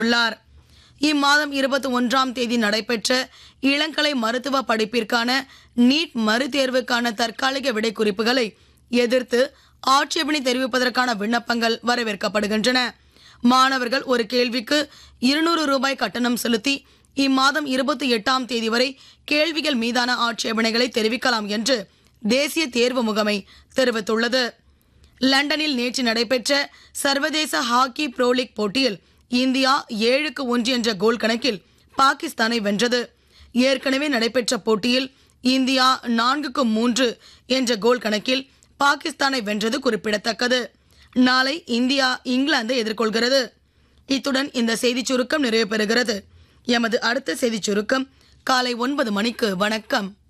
உள்ளார் இம்மாதம் இருபத்தி ஒன்றாம் தேதி நடைபெற்ற இளங்கலை மருத்துவ படிப்பிற்கான நீட் மறுதேர்வுக்கான தற்காலிக விடைக்குறிப்புகளை எதிர்த்து ஆட்சேபனை தெரிவிப்பதற்கான விண்ணப்பங்கள் வரவேற்கப்படுகின்றன மாணவர்கள் ஒரு கேள்விக்கு இருநூறு ரூபாய் கட்டணம் செலுத்தி இம்மாதம் இருபத்தி எட்டாம் தேதி வரை கேள்விகள் மீதான ஆட்சேபனைகளை தெரிவிக்கலாம் என்று தேசிய தேர்வு முகமை தெரிவித்துள்ளது லண்டனில் நேற்று நடைபெற்ற சர்வதேச ஹாக்கி ப்ரோ லீக் போட்டியில் இந்தியா ஏழுக்கு ஒன்று என்ற கோல் கணக்கில் பாகிஸ்தானை வென்றது ஏற்கனவே நடைபெற்ற போட்டியில் இந்தியா நான்குக்கு மூன்று என்ற கோல் கணக்கில் பாகிஸ்தானை வென்றது குறிப்பிடத்தக்கது நாளை இந்தியா இங்கிலாந்தை எதிர்கொள்கிறது இத்துடன் இந்த செய்திச் சுருக்கம் நிறைவு பெறுகிறது எமது அடுத்த செய்திச் சுருக்கம் காலை ஒன்பது மணிக்கு வணக்கம்